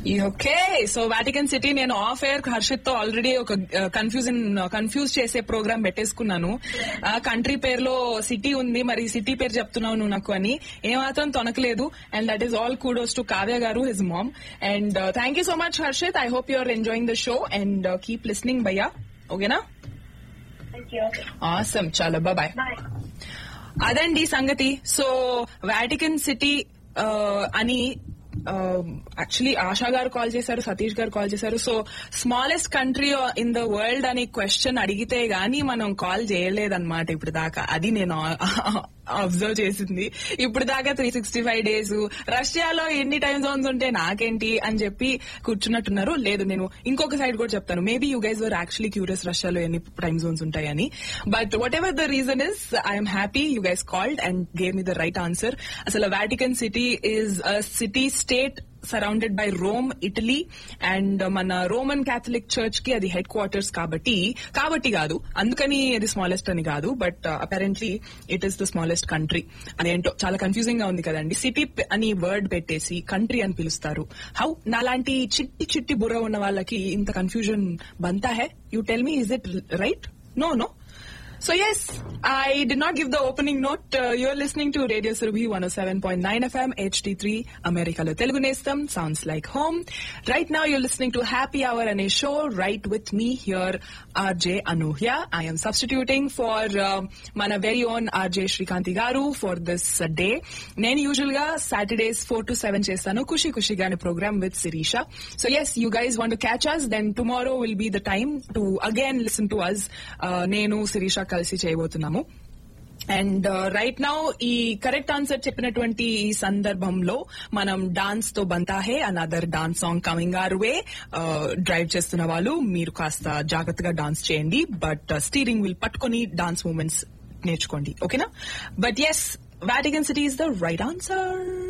Okay so Vatican city నేను off air Harshit తో already ఒక కన్ఫ్యూజన్ కన్ఫ్యూజ్ చేసే ప్రోగ్రామ్ పెట్టేసుకున్నాను కంట్రీ పేరులో సిటీ ఉంది మరి సిటీ పేరు చెప్తున్నావు నువ్వు నాకు అని ఏమాత్రం తొనకలేదు and that is all kudos to Kavya garu his mom and thank you so much Harshit I hope you are enjoying the show and keep listening భయ్యా ఓకేనా థ్యాంక్ యూ ఆసమ్ చాలా బాయ్ బాయ్ అదండి సంగతి సో వాటికన్ సిటీ అని actually ASHA garu call చేశారు Satish garu call చేశారు so smallest country in the world అనే question అడిగితే గానీ మనం కాల్ చేయలేదన్నమాట ఇప్పుడు దాకా అది నేను అబ్జర్వ్ చేసింది ఇప్పుడు దాకా త్రీ సిక్స్టీ ఫైవ్ డేస్ రష్యాలో ఎన్ని టైం జోన్స్ ఉంటే నాకేంటి అని చెప్పి కూర్చున్నట్టున్నారు లేదు నేను ఇంకొక సైడ్ కూడా చెప్తాను maybe you guys were actually curious రష్యాలో ఎన్ని టైం జోన్స్ ఉంటాయని but whatever the reason is I'm happy you guys called and gave me the right answer అసలు Vatican city is a city state surrounded by Rome Italy and మన Roman Catholic church కి అది head quarters కాబట్టి కాబట్టి కాదు అందుకని అది smallest అని కాదు but apparently it is the smallest country అదేంటో చాలా కన్ఫ్యూజింగ్ గా ఉంది కదండి సిటీ అని వర్డ్ పెట్టేసి కంట్రీ అని పిలుస్తారు హౌ నాలాంటి చిట్టి చిట్టి బుర్ర ఉన్న వాళ్ళకి ఇంత కన్ఫ్యూజన్ బంతా hey you tell me is it right no no So yes, I did not give the opening note. Uh, you're listening to Radio Surabhi 107.9 FM HD3 America lo Telugu Nestam sounds like home. Right now you're listening to Happy Hour and a show right with me here RJ Anuhya. I am substituting for uh, mana very own RJ Srikanti Garu for this uh, day. నేను usual గా Saturdays four to seven చేస్తాను ఖుషి ఖుషిగా అనే programme with Shirisha so yes you guys want catch us then tomorrow will be the time to again listen to us నేను శిరీష కలిసి చేయబోతున్నాము and right now ఈ correct answer చెప్పినటువంటి ఈ సందర్భంలో మనం డాన్స్ తో బంతాహే another dance song coming our way drive చేస్తున్న వాళ్ళు మీరు కాస్త జాగ్రత్తగా డాన్స్ చేయండి బట్ స్టీరింగ్ విల్ పట్టుకొని డాన్స్ మూమెంట్స్ నేర్చుకోండి ఓకేనా but yes Vatican city is the right answer